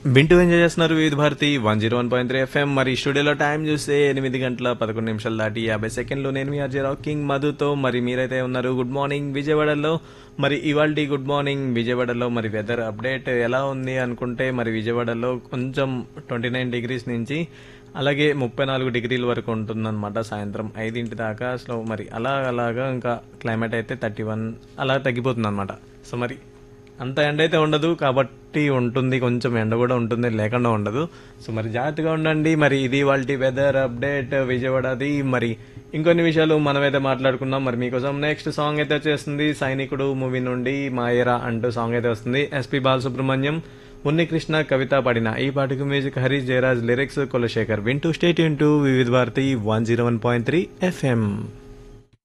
వింటూ ఎంజాయ్ చేస్తున్నారు Vividh Bharati one zero one point three FM మరి స్టూడియోలో టైం చూస్తే ఎనిమిది గంటల పదకొండు నిమిషాలు దాటి యాభై సెకండ్లు నేను మీ అజయ్ రాకింగ్ మధుతో మరి మీరైతే ఉన్నారు గుడ్ మార్నింగ్ విజయవాడలో మరి ఇవాళ గుడ్ మార్నింగ్ విజయవాడలో మరి వెదర్ అప్డేట్ ఎలా ఉంది అనుకుంటే మరి విజయవాడలో కొంచెం ట్వంటీ నైన్ డిగ్రీస్ నుంచి అలాగే ముప్పై నాలుగు డిగ్రీల వరకు ఉంటుందన్నమాట సాయంత్రం ఐదింటి దాకా సో మరి అలా అలాగా ఇంకా క్లైమేట్ అయితే థర్టీ వన్ అలా తగ్గిపోతుంది అనమాట సో మరి అంత ఎండ అయితే ఉండదు కాబట్టి ఉంటుంది కొంచెం ఎండ కూడా ఉంటుంది లేకుండా ఉండదు సో మరి జాగ్రత్తగా ఉండండి మరి ఇది వాళ్ళ వెదర్ అప్డేట్ విజయవాడది మరి ఇంకొన్ని విషయాలు మనమైతే మాట్లాడుకున్నాం మరి మీకోసం నెక్స్ట్ సాంగ్ అయితే వచ్చేస్తుంది సైనికుడు మూవీ నుండి మాయరా అంటూ సాంగ్ అయితే వస్తుంది ఎస్పి బాలసుబ్రహ్మణ్యం ఉన్నికృష్ణ కవిత పాడిన ఈ పాటకు మ్యూజిక్ హరీష్ జయరాజ్ లిరిక్స్ కులశేఖర్ వింటూ stay tuned Vividh Bharati one zero one point three FM